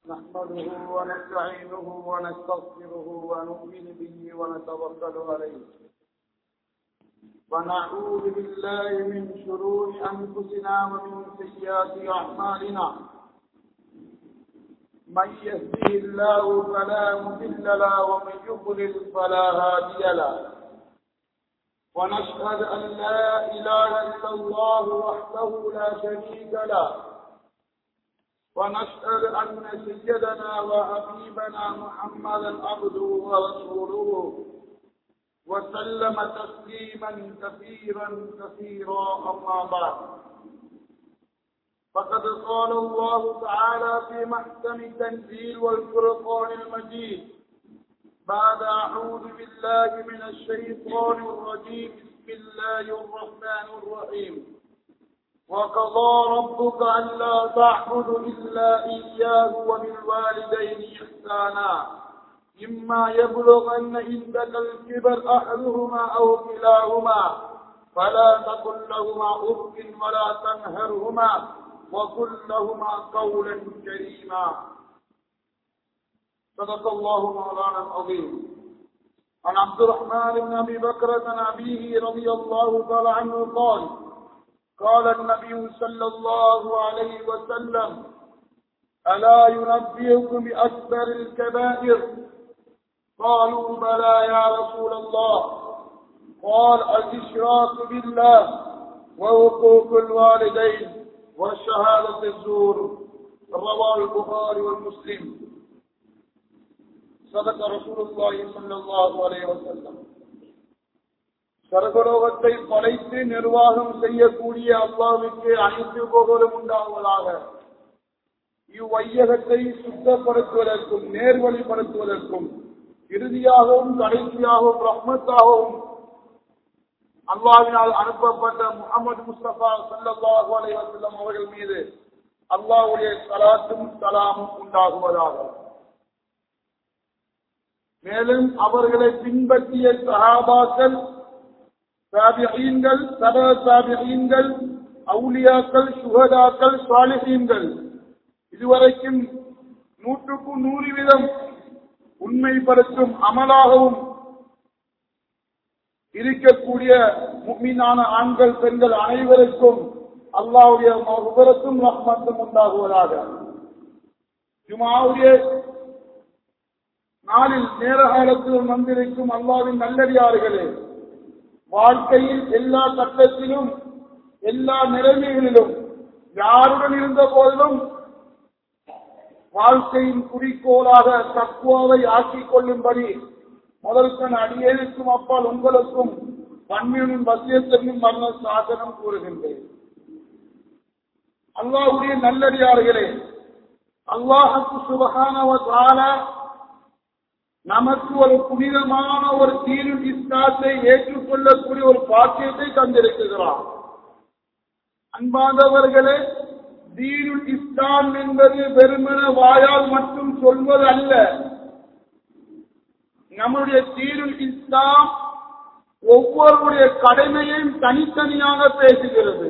نحمده ونستعينه ونستغفره ونؤمن به ونتوكل عليه ونعوذ بالله من شرور أنفسنا ومن سيئات أعمالنا من يهده الله فلا مضل له ومن يضلل فلا هادي له ونشهد أن لا إله إلا الله وحده لا شريك له ونشهد أن سيدنا وحبيبنا محمدا عبده ورسوله وسلم تسليما كثيرا كثيرا أما بعد فقد قال الله تعالى في محكم التنزيل والفرقان المجيد بعد أعوذ بالله من الشيطان الرجيم بسم الله الرحمن الرحيم وقضى ربك ألا تعبدوا إلا إياه وبالوالدين إحسانا إما يبلغن عندك الكبر أحدهما أو كلاهما فلا تقل لهما أف ولا تنهرهما وقل لهما قولا كريما صدق الله مولانا العظيم عن عبد الرحمن بن ابي بكر عن ابيه رضي الله تعالى عنه قال قال النبي صلى الله عليه وسلم الا ينبئكم باكبر الكبائر قالوا بلى يا رسول الله قال الاشراك بالله وحقوق الوالدين وشهاده الزور رواه البخاري والمسلم صدق رسول الله صلى الله عليه وسلم சர்வலோகத்தை படைத்து நிர்வாகம் செய்யக்கூடிய அல்லாவுக்கு அனைத்து புகழும் உண்டாவதாக இவ்வையகத்தை சுத்தப்படுத்துவதற்கும் நேர்வழிப்படுத்துவதற்கும் இறுதியாகவும் கடைசியாகவும் ரஹ்மத்தாகவும் அல்லாவினால் அனுப்பப்பட்ட முகமது முஸ்தபா சல்லாஹு அலைவசல்லம் அவர்கள் மீது அல்லாவுடைய சலாத்தும் சலாமும் உண்டாகுவதாக மேலும் அவர்களை பின்பற்றிய சகாபாக்கள் சாபியீன்கள் சப சாபியீன்கள் அவுலியாக்கள் சுகதாக்கள் சாலிஹீன்கள் இதுவரைக்கும் நூற்றுக்கு நூறு வீதம் உண்மைப்படுத்தும் அமலாகவும் இருக்கக்கூடிய முக்மீனான ஆண்கள் பெண்கள் அனைவருக்கும் அல்லாவுடைய விபரத்தும் ரஹ்மத்தும் உண்டாகுவதாக ஜுமாவுடைய நாளில் நேர காலத்தில் வந்திருக்கும் அல்லாவின் நல்லடியார்களே வாழ்க்கையில் எல்லா கட்டத்திலும் எல்லா நிலைமைகளிலும் யாருடன் இருந்த போதிலும் வாழ்க்கையின் குறிக்கோளாக தக்குவாவை ஆக்கிக் கொள்ளும்படி முதல்கண் அடியேனுக்கும் அப்பால் உங்களுக்கும் பன்மையுடன் வசியத்திற்கும் மரண சாசனம் கூறுகின்றேன் அல்லாவுடைய நல்லடியார்களே அல்லாஹுக்கு சுபகானவத்தால நமக்கு ஒரு புனிதமான ஒரு தீரு இஸ்லாத்தை ஏற்றுக்கொள்ளக்கூடிய ஒரு பாக்கியத்தை தந்திருக்கிறார் அன்பாதவர்களே தீனுல் இஸ்லாம் என்பது வெறுமன வாயால் மட்டும் சொல்வது அல்ல நம்முடைய தீனுல் இஸ்லாம் ஒவ்வொருடைய கடமையையும் தனித்தனியாக பேசுகிறது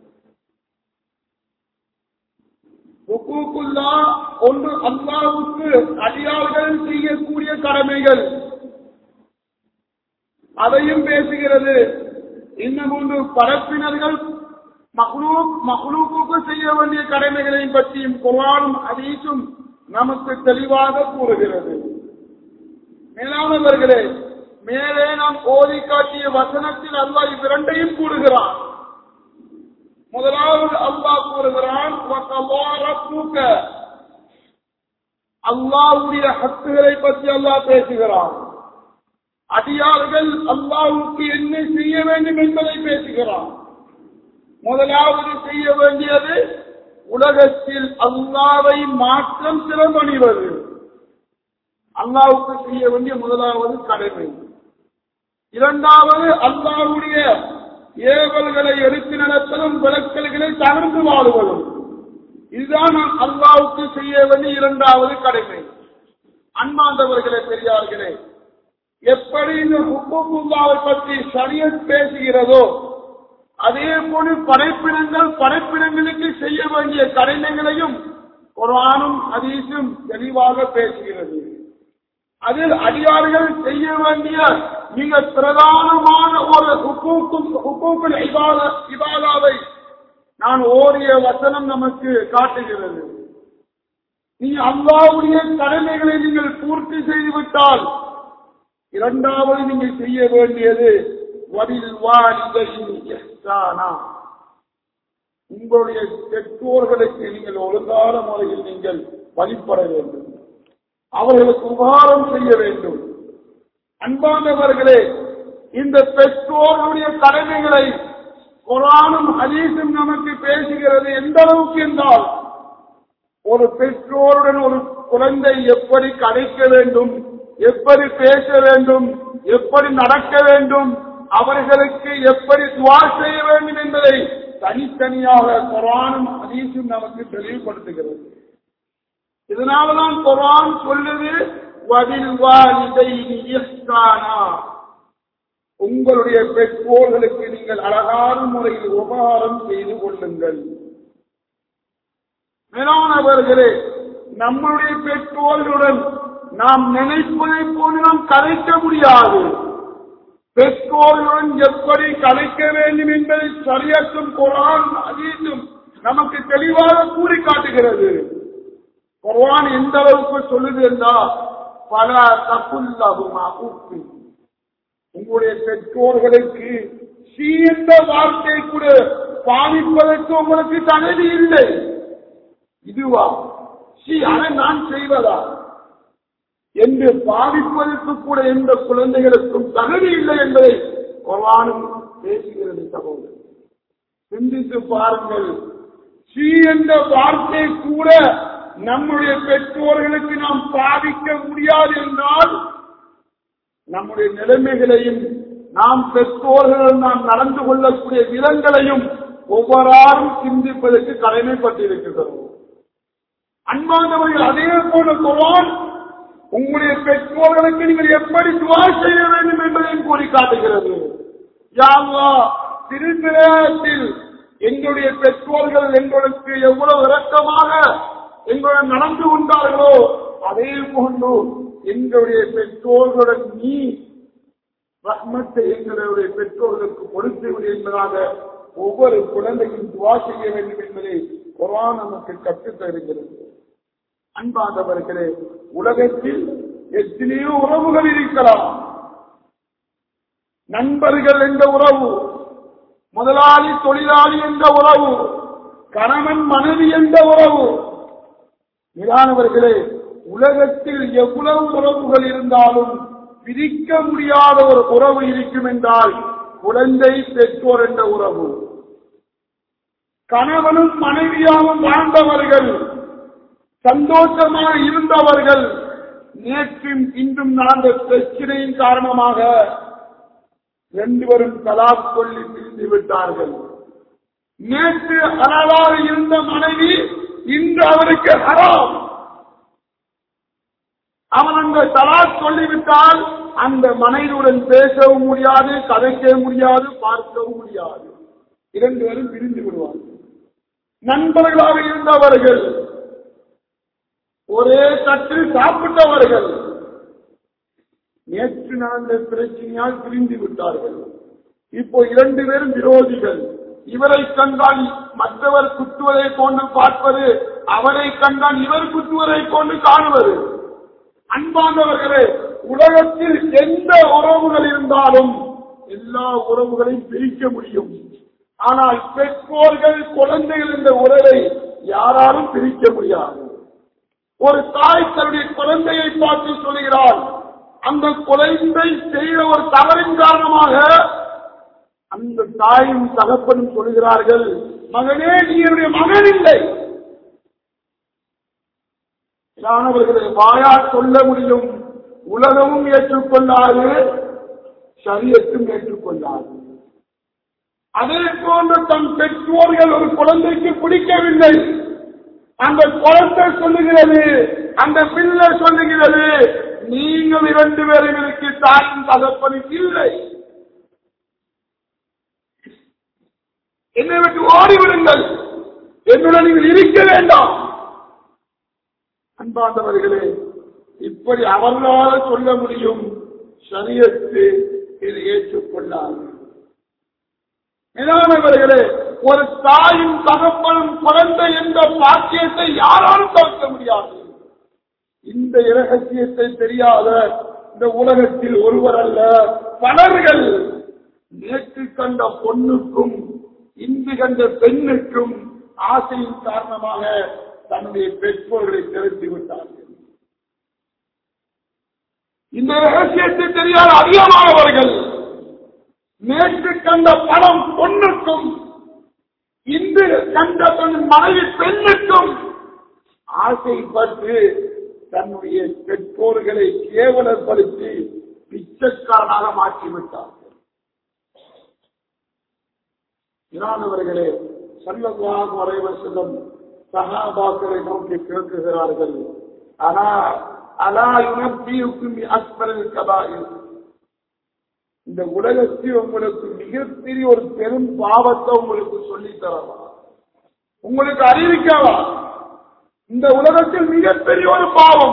ஹுக்கூக்குல்லா ஒன்று அல்லாவுக்கு அடியார்கள் செய்யக்கூடிய கடமைகள் அதையும் பேசுகிறது இன்னும் ஒன்று பரப்பினர்கள் மஹ்லூக் மஹ்லூக்கு செய்ய வேண்டிய கடமைகளையும் பற்றியும் குரானும் அதீசும் நமக்கு தெளிவாக கூறுகிறது மேலானவர்களே மேலே நாம் ஓதி காட்டிய வசனத்தில் அல்லாஹ் இவ்விரண்டையும் கூறுகிறான் முதலாவது அல்லாஹ் கூறுகிறான் அல்லாவுடைய ஹக்குகளை பற்றி அல்லாஹ் பேசுகிறான் அடியார்கள் அல்லாவுக்கு என்ன செய்ய வேண்டும் என்பதை பேசுகிறான் முதலாவது செய்ய வேண்டியது உலகத்தில் அல்லாவை மாற்றம் சிறமணிவது அல்லாவுக்கு செய்ய வேண்டிய முதலாவது கடமை இரண்டாவது அல்லாவுடைய ஏவல்களை எடுத்து நடப்பதும் விளக்கல்களை தகர்ந்து வாழுவதும் இதுதான் நாம் அல்லாவுக்கு செய்ய வேண்டிய இரண்டாவது கடமை அன்பாந்தவர்களே பெரியார்களே எப்படி இந்த ஹுக்குல்லாவை பற்றி சரியத் பேசுகிறதோ அதே போல படைப்பினங்கள் படைப்பினங்களுக்கு செய்ய வேண்டிய கடமைகளையும் குரானும் ஹதீஸும் தெளிவாக பேசுகிறது அதில் அடியார்கள் செய்ய வேண்டிய மிக பிரதானமான ஒரு ஹுக்கூக்கும் ஹுக்கூக்குல் இபாத- இபாதாவை நான் ஓரிய வசனம் நமக்கு காட்டுகிறது நீ அல்லாவுடைய கடமைகளை நீங்கள் பூர்த்தி செய்துவிட்டால் இரண்டாவது நீங்கள் செய்ய வேண்டியது வரில் வாலிதையின் இஹ்சானா. உங்களுடைய பெற்றோர்களுக்கு நீங்கள் ஒழுங்கான முறையில் நீங்கள் வழிபட வேண்டும் அவர்களுக்கு உபகாரம் செய்ய வேண்டும் அன்பானவர்களே இந்த பெற்றோர்களுடைய கடமைகளை குரானும் ஹதீஸும் நமக்கு பேசுகிறது எந்த அளவுக்கு என்றால் ஒரு பெற்றோருடன் ஒரு குழந்தை எப்படி கதைக்க வேண்டும் எப்படி பேச வேண்டும் எப்படி நடக்க வேண்டும் அவர்களுக்கு எப்படி துவா செய்ய வேண்டும் என்பதை தனித்தனியாக குரானும் ஹதீஸும் நமக்கு தெளிவுபடுத்துகிறது இதனாலதான் குரான் சொல்லுது வதில் வாலிதைனி இஹ்சானா உங்களுடைய பெற்றோர்களுக்கு நீங்கள் அழகான முறையில் உபகாரம் செய்து கொள்ளுங்கள் மேலானவர்களே நம்முடைய பெற்றோர்களுடன் நாம் நினைப்பதை போன்று நாம் கலைக்க முடியாது பெற்றோர்களுடன் எப்படி கலைக்க வேண்டும் என்பதை சரியத்தும் குரான் அதீதும் நமக்கு தெளிவாக கூறி காட்டுகிறது குர்ஆன் எந்த அளவுக்கு சொல்லுது என்றால் பல தப்புல்லாகுமா உப்பு உங்களுடைய பெற்றோர்களுக்கு சி என்ற வார்த்தை கூட பாவிப்பதற்கு உங்களுக்கு தகுதி இல்லை இதுவா சி அதை நான் செய்வதா என்று பாவிப்பதற்கு கூட எந்த குழந்தைகளுக்கும் தகுதி இல்லை என்பதை குர்ஆனும் பேசுகிறது சகோதரர் சிந்தித்து பாருங்கள் சி என்ற வார்த்தை கூட நம்முடைய பெற்றோர்களுக்கு நாம் பாதிக்க முடியாது என்றால் நம்முடைய நிலைமைகளையும் நாம் பெற்றோர்கள் நாம் நடந்து கொள்ளக்கூடிய விதங்களையும் ஒவ்வொருவரும் சிந்திப்பதற்கு கடமைப்பட்டிருக்கிறோம் அன்பானவர்கள் அதே போல குரான் உங்களுடைய பெற்றோர்களுக்கு நீங்கள் எப்படி துவா செய்ய வேண்டும் என்பதையும் கூறி காட்டுகிறது யா அல்லாஹ், திருப்பிரத்தில் எங்களுடைய பெற்றோர்கள் எங்களுக்கு எவ்வளவு இரக்கமாக எங்களுடன் நடந்து கொண்டார்களோ அதே போன்று எங்களுடைய பெற்றோர்களுடன் நீ ரஹ்மத்தை எங்களுடைய பெற்றோர்களுக்கு கொடுத்து விடு என்பதாக ஒவ்வொரு குழந்தையும் துவா செய்ய வேண்டும் என்பதை குரான் நமக்கு கற்றுத் தருகிறது அன்பாதவர்களே உலகத்தில் எத்தனையோ உறவுகள் இருக்கலாம் நண்பர்கள் என்ற உறவு முதலாளி தொழிலாளி என்ற உறவு கணவன் மனைவி என்ற உறவு மேலானவர்களே உலகத்தில் எவ்வளவு உறவுகள் இருந்தாலும் பிரிக்க முடியாத ஒரு உறவு இருக்கும் என்றால் குழந்தை பெற்றோர் என்ற உறவு கணவனும் மனைவியாகவும் வாழ்ந்தவர்கள் சந்தோஷமாக இருந்தவர்கள் நேற்றும் இன்றும் நடந்த பிரச்சனையின் காரணமாக ரெண்டு பேரும் தலாக் சொல்லி பிரிந்து விட்டார்கள் நேற்று ஹலாலாக இருந்த மனைவி இன்று அவருக்கு ஹராம் அவன் அங்க தலாக் சொல்லிவிட்டால் அந்த மனைவியுடன் பேசவும் முடியாது கதைக்க முடியாது பார்க்கவும் முடியாது இரண்டு பேரும் பிரிந்து விடுவார்கள் நண்பர்களாக இருந்தவர்கள் ஒரே தட்டில் சாப்பிட்டவர்கள் நேற்று நடந்த பிரச்சனையால் பிரிந்து விட்டார்கள் இப்போ இரண்டு பேரும் விரோதிகள் இவரை கண்டால் மற்றவர் குத்துவதை கொண்டு பார்ப்பது அவரை கண்டால் இவர் குத்துவதை கொண்டு காணுவது அன்பானவர்களே உலகத்தில் எந்த உறவுகள் இருந்தாலும் எல்லா உறவுகளையும் பிரிக்க முடியும் ஆனால் பெற்றோர்கள் குழந்தைகள் என்ற உறவை யாராலும் பிரிக்க முடியாது ஒரு தாய் தன்னுடைய குழந்தையை பார்த்து சொல்கிறாள் அந்த குழந்தை செய்த ஒரு தவறின் காரணமாக அந்த தாயும் தகப்பனும் சொல்கிறார்கள் மகனே நீ என்னுடைய மகன் இல்லை இதானவர்களை வாயா சொல்ல முடியும் உலகமும் ஏற்றுக்கொள்ளாது சரியத்தும் ஏற்றுக்கொள்ளாது அதே போன்று தன் பெற்றோர்கள் ஒரு குழந்தைக்கு பிடிக்கவில்லை அந்த குழந்தை சொல்லுகிறது அந்த பிள்ளை சொல்லுகிறது நீங்கள் இரண்டு பேரும் எனக்கு தாயும் தகப்பனும் இல்லை என்னை விட்டு ஓடிவிடுங்கள் என்னுடன் நீங்கள் இருக்க வேண்டாம் அன்பாண்டவர்களே இப்படி அவர்களால் சொல்ல முடியும் சரியத்து இது ஏற்றுக்கொள்ளாது மேலானவர்களே ஒரு தாயும் தகப்பனும் குழந்தை என்ற பாக்கியத்தை யாராலும் தவிர்க்க முடியாது இந்த இரகசியத்தை தெரியாத இந்த உலகத்தில் ஒருவர் அல்ல பலர்கள் நேற்று கண்ட பொண்ணுக்கும் இன்று கண்ட பெண்ணுக்கும் ஆசையின் காரணமாக தன்னுடைய பெற்றோர்களை திரட்டி விட்டார்கள் இந்த ரகசியத்தை தெரியாத அதிகமானவர்கள் நேற்று கண்ட பணம் பொண்ணுக்கும் இன்று கண்ட தன் மனைவி பெண்ணுக்கும் ஆசைப்பட்டு தன்னுடைய பெற்றோர்களை கேவலப்படுத்தி பிச்சைக்காரனாக மாற்றிவிட்டார்கள் இரானவர்களே சல்லல்லாஹு அலைஹி வஸல்லம் சஹாபாக்களை நோக்கி கேட்குகிறார்கள் ஆனா அலா யுனப்பியுக்கும் அஸ்பரில் கபாயில் இந்த உலகத்தில் உங்களுக்கு மிகப்பெரிய ஒரு பெரும் பாவத்தை உங்களுக்கு சொல்லித் தரவா உங்களுக்கு அறிவிக்கவா இந்த உலகத்தில் மிகப்பெரிய ஒரு பாவம்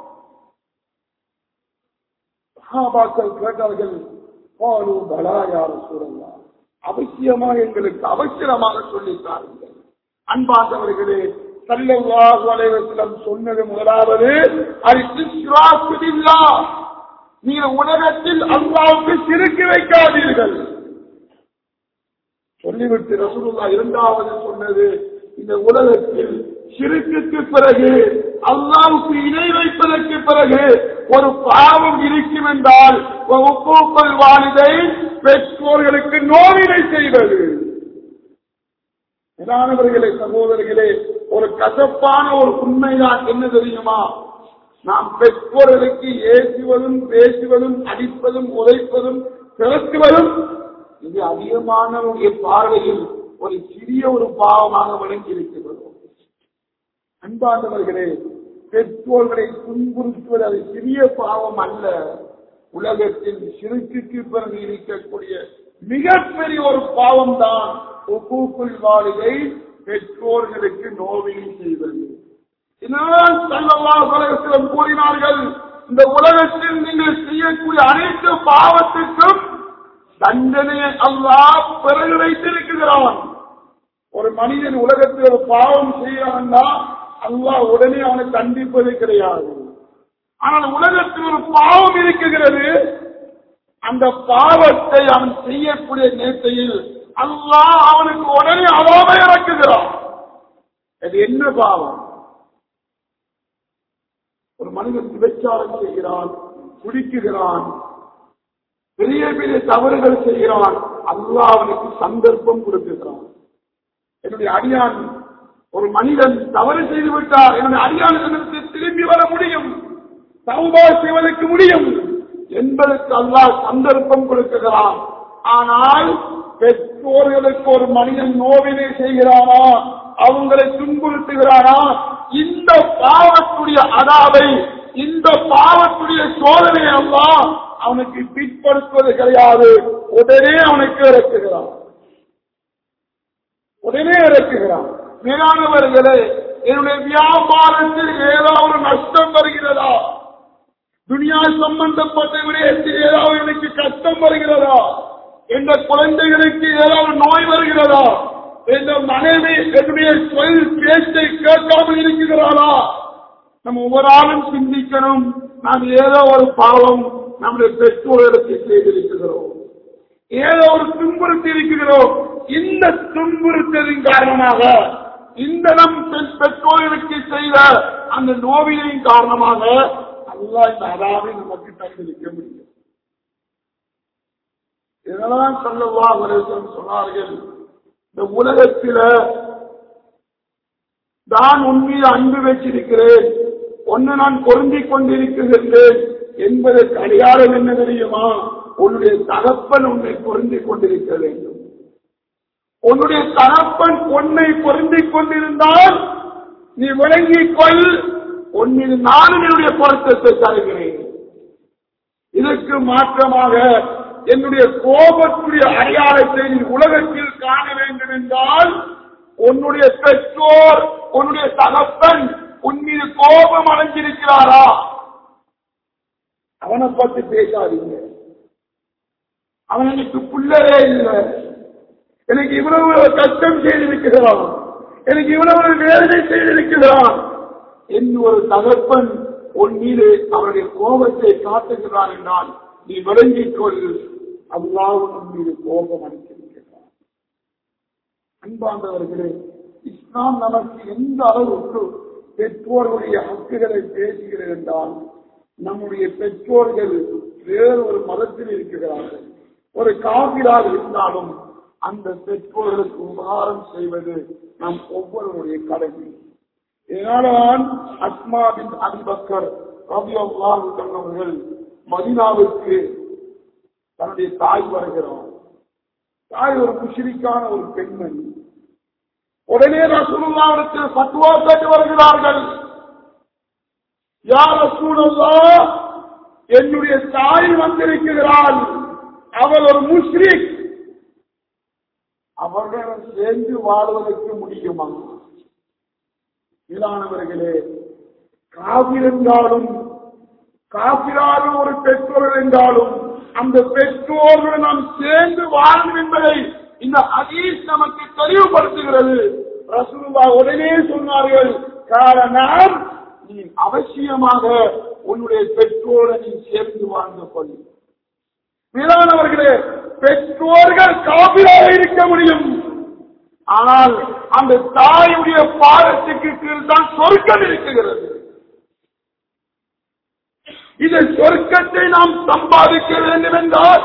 சஹாபாக்கள் கேட்டார்கள் பாலு பலா யார் சூழலாம் அவசியமா எங்களுக்கு அவசரமாக சொல்லித்தாருங்கள் அன்பாந்தவர்களே சல்லல்லாஹு அலைஹி வஸல்லம் சொன்னது முதலாவது அது இஸ்ராஃபு பில்லாஹ் நீங்க உலகத்தில் அல்லாவுக்கு சிறுக்கு வைக்காதீர்கள் சொல்லிவிட்டு ரசூலுல்லாஹ் இரண்டாவது சொன்னது இந்த உலகத்தில் சிறுக்குக்கு பிறகு அல்லாவுக்கு இணை வைப்பதற்கு பிறகு ஒரு பாவம் இருக்கும் என்றால் ஒப்புக்கொள் வாலிதை பெற்றோர்களுக்கு நோவினை செய்வது மேலானவர்களே சகோதரர்களே ஒரு கசப்பான ஒரு உண்மைதான் என்ன தெரியுமா நாம் பெற்றோர்களுக்கு ஏசுவதும் பேசுவதும் அடிப்பதும் உதைப்பதும் திறக்குவதும் இது அதிகமானவருடைய பார்வையில் ஒரு சிறிய ஒரு பாவமாக விளங்கி இருக்கிறது அன்பாண்டவர்களே பெற்றோர்களை துன்புறுத்துவது அது சிறிய பாவம் அல்ல உலகத்தில் சிறுக்கு பிறகு இருக்கக்கூடிய மிகப்பெரிய ஒரு பாவம் தான் ஒப்புக்குள் வாழிகை பெற்றோர்களுக்கு நோவினை செய்வது இதனால் சல்லல்லாஹு அலைஹி வஸல்லம் கூறினார்கள் இந்த உலகத்தில் நீங்கள் செய்யக்கூடிய அனைத்து பாவத்துக்கும் தண்டனையை அல்லாஹ் பிறகு வைத்திருக்கிறான் ஒரு மனிதன் உலகத்தில் ஒரு பாவம் செய்யறான்னா அல்லாஹ் உடனே அவனை தண்டிப்பது கிடையாது ஆனால் உலகத்தில் ஒரு பாவம் இருக்குகிறது அந்த பாவத்தை அவன் செய்யக்கூடிய நேரத்தையில் அல்லாஹ் அவனுக்கு உடனே அவாவை இறக்குகிறான் அது என்ன பாவம் ஒரு மனிதன் விபச்சாரம் செய்கிறான் குடிக்குகிறான் பெரிய பெரிய தவறுகள் செய்கிறான் அல்லாஹ் அவனுக்கு சந்தர்ப்பம் கொடுக்குகிறான் என்னுடைய அடியான் ஒரு மனிதன் தவறு செய்து விட்டார் என்னுடைய அடியானுக்கு திரும்பி வர முடியும் தௌபா செய்வதற்கு முடியும் என்பதற்கு அல்லாஹ் சந்தர்ப்பம் கொடுக்குகிறான் ஆனால் பெற்றோர்களுக்கு ஒரு மனிதன் நோவினை செய்கிறானா அவங்களை துன்புறுத்துகிறானா இந்த பாவத்துடைய அதாவை இந்த பாவத்துடைய சோதனை எல்லாம் அவனுக்கு பிற்படுத்துவது கிடையாது உடனே அவனுக்கு இறக்குகிறான் உடனே இறக்குகிறான் மேலானவர்களே என்னுடைய வியாபாரத்தில் ஏதாவது நஷ்டம் வருகிறதா துனியா சம்பந்தப்பட்ட விடயத்தில் ஏதாவது எனக்கு கஷ்டம் வருகிறதா என்ற குழந்தைகளுக்கு ஏதாவது நோய் வருகிறதா என்ற மனைவி என்னுடைய சொல் பேச்சை கேட்காமல் இருக்கிறாரா நம்ம ஒவ்வொரு ஆளும் சிந்திக்கணும் நாம் ஏதோ ஒரு பாவம் நம்முடைய பெற்றோர்களுக்கு செய்திருக்கிறோம் ஏதோ ஒரு துன்புறுத்தி இருக்கிறோம் இந்த துன்புறுத்தலின் காரணமாக இந்த நம் பெண் பெற்றோர்களுக்கு செய்த அந்த நோவியின் காரணமாக அல்லாஹ் இந்த அதாவை நமக்கு தந்திருக்க முடியும் இதெல்லாம் சொல்லவா சொன்னார்கள் இந்த உலகத்தில நான் உண்மையை அன்பு வச்சிருக்கிறேன் ஒன்னு நான் பொருந்திக் கொண்டிருக்கின்றேன் என்பதற்கு அடையாளம் என்ன தெரியுமா உன்னுடைய தகப்பன் உன்னை பொருந்திக் கொண்டிருக்க வேண்டும் உன்னுடைய தகப்பன் உன்னை பொருந்திக் கொண்டிருந்தால் நீ விளங்கிக் கொள் உன்னில் நானும் என்னுடைய பொருத்தத்தை தருகிறேன் இதற்கு மாற்றமாக என்னுடைய கோபத்துடைய அடையாளத்தை நீ உலகத்தில் காண வேண்டும் என்றால் உன்னுடைய பெற்றோர் உன்னுடைய தகப்பன் உன் மீது கோபம் அடைஞ்சிருக்கிறாரா அவனை பத்தி பேசாதீங்க அவன் எனக்கு புள்ளரே இல்லை எனக்கு இவ்வளவு கஷ்டம் செய்திருக்கிறான் எனக்கு இவ்வளவு வேதனை செய்திருக்கிறான் என்று ஒரு தகப்பன் உன் மீது அவருடைய கோபத்தை காட்டுகிறான் என்றால் நீ விளங்கிக் கொள் அல்லாஹ் உன் மீது கோபம் அளித்திருக்கிறான் அன்பாந்தவர்களே இஸ்லாம் நமக்கு எந்த அளவுக்கு பெற்றோர்களுடைய ஹக்குகளை பேசுகிறது என்றால் நம்முடைய பெற்றோர்கள் வேறு ஒரு மதத்தில் இருக்கிறார்கள் ஒரு காவிராக இருந்தாலும் அந்த பெற்றோர்களுக்கு உபகாரம் செய்வது நம் ஒவ்வொருவருடைய கடமை இதனால்தான் அஸ்மாவின் அன்பக்கர் ரவி அவர்கள் மதினாவுக்கு தன்னுடைய தாய் வருகிறார் தாய் ஒரு முஷிரிக்கான ஒரு பெண்மணி உடனே ரசூலுல்லாவிற்கு பத்துவா கேட்டு வருகிறார்கள் யார் ரசூலுல்லா என்னுடைய தாய் வந்திருக்கிறாள் அவள் ஒரு முஸ்லிக் அவர்களுடன் சேர்ந்து வாழ்வதற்கு முடியுமா இதானவர்களே காவிருந்தாலும் காபிராக ஒரு பெற்றோர்கள் என்றாலும் அந்த பெற்றோர்கள் நாம் சேர்ந்து வாழும் என்பதை இந்த ஹதீஸ் நமக்கு தெளிவுபடுத்துகிறது ரசூலுல்லா உடனே சொன்னார்கள் காரணம் நீ அவசியமாக உன்னுடைய பெற்றோரை நீ சேர்ந்து வாழ்ந்து கொள் மேலானவர்களே பெற்றோர்கள் காபிராக இருக்க முடியும் ஆனால் அந்த தாயுடைய பாதத்துக்கு கீழ் தான் சொர்க்கம் இருக்கிறது இந்த சொர்க்கத்தை நாம் சம்பாதிக்க வேண்டும் என்றால்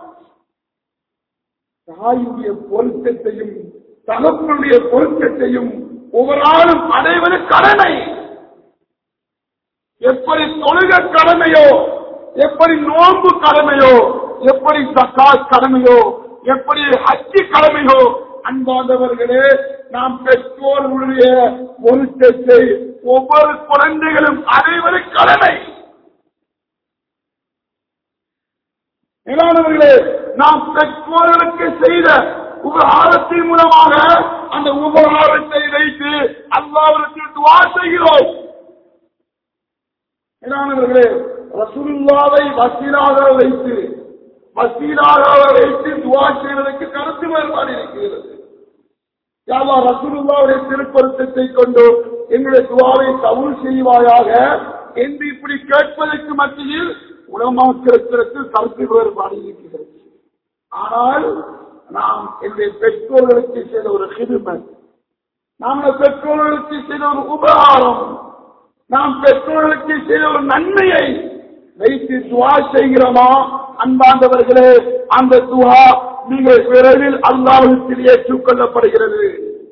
தாயுடைய பொருத்தத்தையும் தகப்பனுடைய பொருத்தத்தையும் ஒவ்வொரு ஆளும் அடைவது கடமை எப்படி தொழுக கடமையோ எப்படி நோன்பு கடமையோ எப்படி சக்காத் கடமையோ எப்படி ஹஜ்ஜி கடமையோ அன்பாந்தவர்களே நாம் பெற்றோர்களுடைய பொருத்தத்தை ஒவ்வொரு குழந்தைகளும் அடைவது கடமை மேலானவர்களே நாம் பெற்றோர்களுக்கு செய்த உபகாரத்தின் மூலமாக அந்த உபகாரத்தை வைத்து அல்லாவிற்கு துவா செய்கிறோம் மேலானவர்களே ரசூலுல்லாவை வசீலாக வைத்து வசீலாக வைத்து துவா செய்வதற்கு கருத்து வேறுபாடு இருக்கிறது யாவா ரசூலுல்லாவுடைய திருப்பருத்தத்தை கொண்டு எங்களுடைய துவாவை கவுல் செய்வாயாக என்று இப்படி கேட்பதற்கு மத்தியில் உலமாக்கிறத்திற்கு கருத்து வேறுபாடு இருக்கிறது ஆனால் நாம் என்னுடைய பெற்றோர்களுக்கு செய்த ஒரு ஹிதுமன் நாங்கள் பெற்றோர்களுக்கு செய்த ஒரு உபகாரம் நாம் பெற்றோர்களுக்கு செய்த ஒரு நன்மையை வைத்து துவா செய்கிறோமா அன்பாண்டவர்களே அந்த துவா மிக விரைவில் அல்லாஹத்தில் ஏற்றுக்கொள்ளப்படுகிறது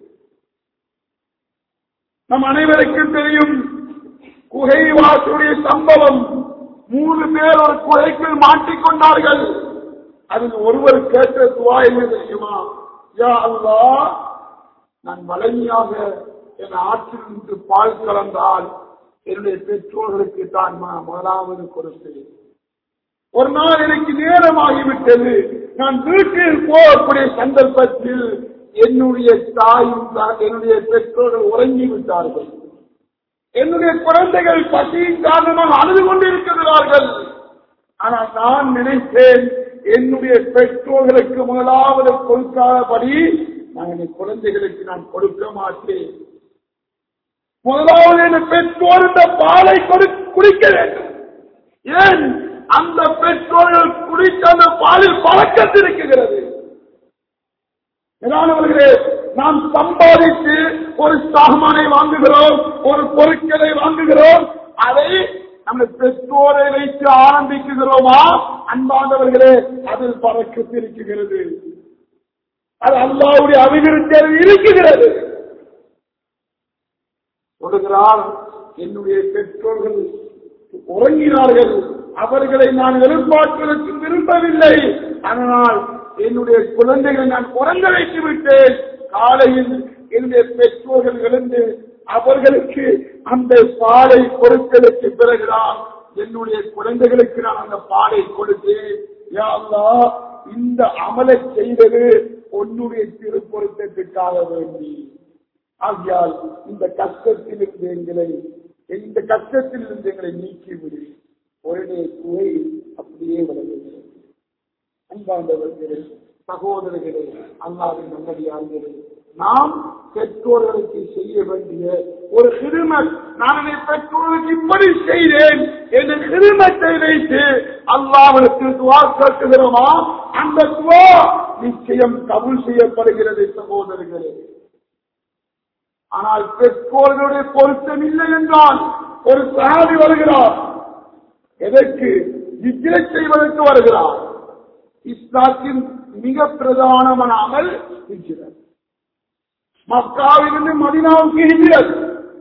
நம் அனைவருக்கும் தெரியும் குகைவாசுடைய சம்பவம் மூணு பேர் ஒரு குகைக்குள் மாட்டிக்கொண்டார்கள் அதில் ஒருவர் கேட்ட துவா என்ன தெரியுமா யா அல்லா நான் வலிமையாக என் ஆற்றில் நின்று பால் கலந்தால் என்னுடைய பெற்றோர்களுக்கு தான் நான் முதலாவது கொடுத்தேன் ஒரு நாள் எனக்கு நேரமாகிவிட்டது நான் வீட்டில் போகக்கூடிய சந்தர்ப்பத்தில் என்னுடைய தாயும் தான் என்னுடைய பெற்றோர்கள் உறங்கி விட்டார்கள் என்னுடைய குழந்தைகள் பசியின் காரணமாக அழுது கொண்டிருக்கிறார்கள் ஆனால் நான் நினைத்தேன் என்னுடைய பெற்றோர்களுக்கு முதலாவது கொடுக்காதபடி நான் என் குழந்தைகளுக்கு நான் கொடுக்க மாட்டேன் முதலாவது என் பெற்றோர் இந்த பாலை கொடு- குடிக்க வேண்டும் ஏன் அந்த பெற்றோர்கள் குடித்த அந்த பாலில் பழக்கத்திருக்கிறது மேலானவர்களே நாம் சம்பாதித்து ஒரு சாமானை வாங்குகிறோம் ஒரு பொருட்களை வாங்குகிறோம் அதை நம்ம பெற்றோரை வைத்து ஆரம்பிக்குகிறோமா அன்பானவர்களே அதில் பறக்கத்திருக்கிறது அது அல்லாவுடைய அபிவிருத்தி இருக்குகிறது கொடுக்கிறார் என்னுடைய பெற்றோர்கள் உறங்கினார்கள் அவர்களை நான் எழுப்பாற்றுவதற்கு விரும்பவில்லை ஆனால் என்னுடைய குழந்தைகளை நான் உறங்க வைத்து விட்டேன் காலையில் என்னுடைய பெற்றோர்கள் எழுந்து அவர்களுக்கு அந்த பாலை கொடுத்ததற்கு பிறகுதான் என்னுடைய குழந்தைகளுக்கு நான் அந்த பாலை கொடுத்தேன் யா அல்லாஹ், இந்த அமலை செய்தது உன்னுடைய திருப்பொருத்தத்துக்காக வேண்டி ஆகையால் இந்த கஷ்டத்திலிருந்து எங்களை இந்த கஷ்டத்தில் இருந்து எங்களை நீக்கி விடு உடனே குறை அப்படியே வளர்கிறது அன்பாண்டவர்களே சகோதரர்களே அல்லாவின் நல்லடியார்களே நாம் பெற்றோர்களுக்கு செய்ய வேண்டிய ஒரு ஹிருமத் நான் என்னை பெற்றோர்களுக்கு இப்படி செய்தேன் என்ற ஹிருமத்தை வைத்து அல்லாவிற்கு துவா கேட்கிறோமா அந்த துவா நிச்சயம் கபுல் செய்யப்படுகிறது சகோதரர்களே ஆனால் பெற்றோர்களுடைய பொருத்தம் இல்லை என்றால் ஒரு சாதி வருகிறார் எதற்கு விஜய செய்வதற்கு வருகிறார் இஸ்லாத்தின் மிக பிரதானமான அமல் ஹிஜ்ரத் மக்காவிலிருந்து மதினாவுக்கு ஹிஜ்ரத்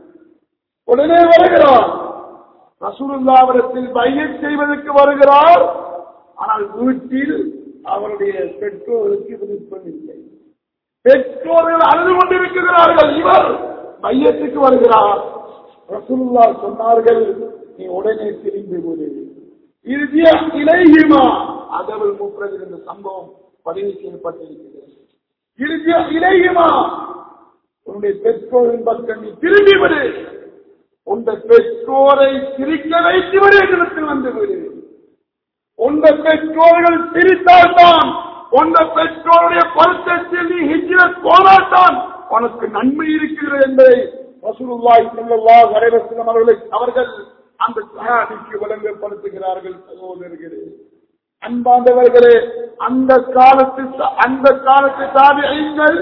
உடனே வருகிறார் ரசூலுல்லாவிடத்தில் பையச் செய்வதற்கு வருகிறார் ஆனால் வீட்டில் அவருடைய பெற்றோருக்கு விருப்பம் இல்லை பெற்றோர்கள் அழுது கொண்டிருக்கிறார்கள் இவர் மையத்துக்கு வருகிறார் ரசூலுல்லா சொன்னார்கள் நீ உடனே திரும்பி விடு இறுதிய இலையுமா அதவள் முப்பதில் இந்த சம்பவம் பதிவு செய்யப்பட்டிருக்கிறது இறுதிய இலையுமா உன்னுடைய பெற்றோரின் பக்கம் நீ திரும்பி விடு உந்த பெற்றோரை சிரிக்க வைத்து விடு இடத்தில் வந்து விடு உந்த பெற்றோர்கள் சிரித்தால்தான் உந்த பெற்றோருடைய பொருத்தத்தில் நீ ஹிஜ்ரத் போனால்தான் உனக்கு நன்மை இருக்கிறது என்பதை ரசூலுல்லாஹி ஸல்லல்லாஹு அலைஹி வஸல்லம் அவர்களை அவர்கள் அந்த சஹாபிக்கு விளங்கப்படுத்துகிறார்கள் சகோதரர்களே அன்பாண்டவர்களே அந்த காலத்து அந்த காலத்து தாபிகள்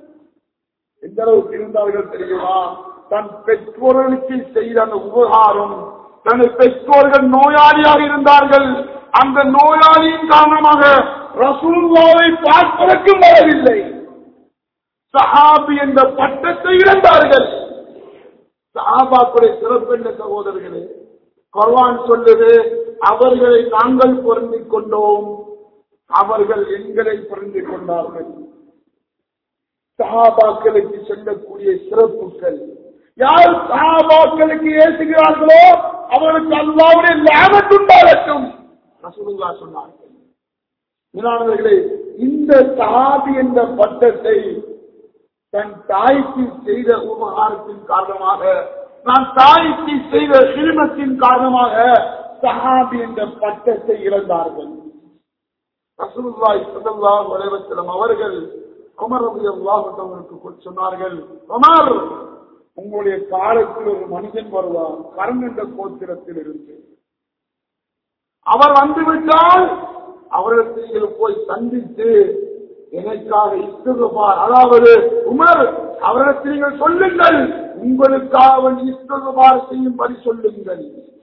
எந்த அளவுக்கு இருந்தார்கள் தெரியுமா தன் பெற்றோர்களுக்கு செய்த அந்த உபகாரம் தன் பெற்றோர்கள் நோயாளியாக இருந்தார்கள் அந்த நோயாளியின் காரணமாக ரசூல்லாவை பார்ப்பதற்கும் வரவில்லை சஹாபி என்ற பட்டத்தை இழந்தார்கள் சஹாபாக்குடைய சிறப்பு என்ற சகோதரர்களே குர்ஆன் சொல்லுது அவர்களை நாங்கள் பொருந்திக் கொண்டோம் அவர்கள் எங்களை பொருந்திக் கொண்டார்கள் சஹாபாக்களுக்கு சொல்லக்கூடிய சிறப்புகள் யார் சஹாபாக்களுக்கு ஏசுகிறார்களோ அவருக்கு அல்லாவுடைய லாபத்துண்டாகட்டும் ரசூலுல்லா சொன்னார்கள் மீனானவர்களே இந்த சஹாபி என்ற பட்டத்தை தன் தாய்க்கு செய்த உபகாரத்தின் காரணமாக நான் தாய்க்கு செய்த சிறுமத்தின் காரணமாக சஹாபி என்ற பட்டத்தை இழந்தார்கள் ரசூலுல்லாஹி ஸல்லல்லாஹு அலைஹி வஸல்லம் அவர்கள் உமர் ரலியல்லாஹு அவர்களுக்கு சொன்னார்கள் உமர் உங்களுடைய காலத்தில் ஒரு மனிதன் வருவார் கரண் என்ற கோத்திரத்தில் இருந்து அவர் வந்துவிட்டால் அவர்களுக்கு நீங்கள் போய் சந்தித்து எனக்காக இஸ்தகுபார் அதாவது உமர் அவர்களுக்கு நீங்கள் சொல்லுங்கள் உங்களுக்காக இஸ்தகுபார் செய்யும்படி சொல்லுங்கள்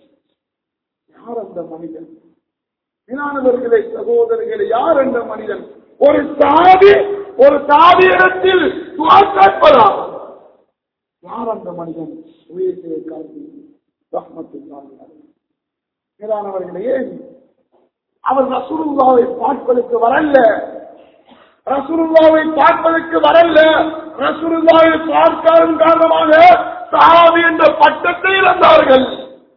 யார் அந்த மனிதன் மீனானவர்களே சகோதரர்களே யார் அந்த மனிதன் ஒரு சாதி ஒரு சாதி இடத்தில் துவா கேட்பதா யார் அந்த மனிதன் உயர்த்தியை காட்டி ரஹ்மத்துல்லாஹி மேலானவர்களே அவர் ரசூலுல்லாவை பார்ப்பதற்கு வரல ரசூலுல்லாவை பார்ப்பதற்கு வரல ரசூலுல்லாவை பார்க்காதன் காரணமாக சாவி என்ற பட்டத்தை இழந்தார்கள்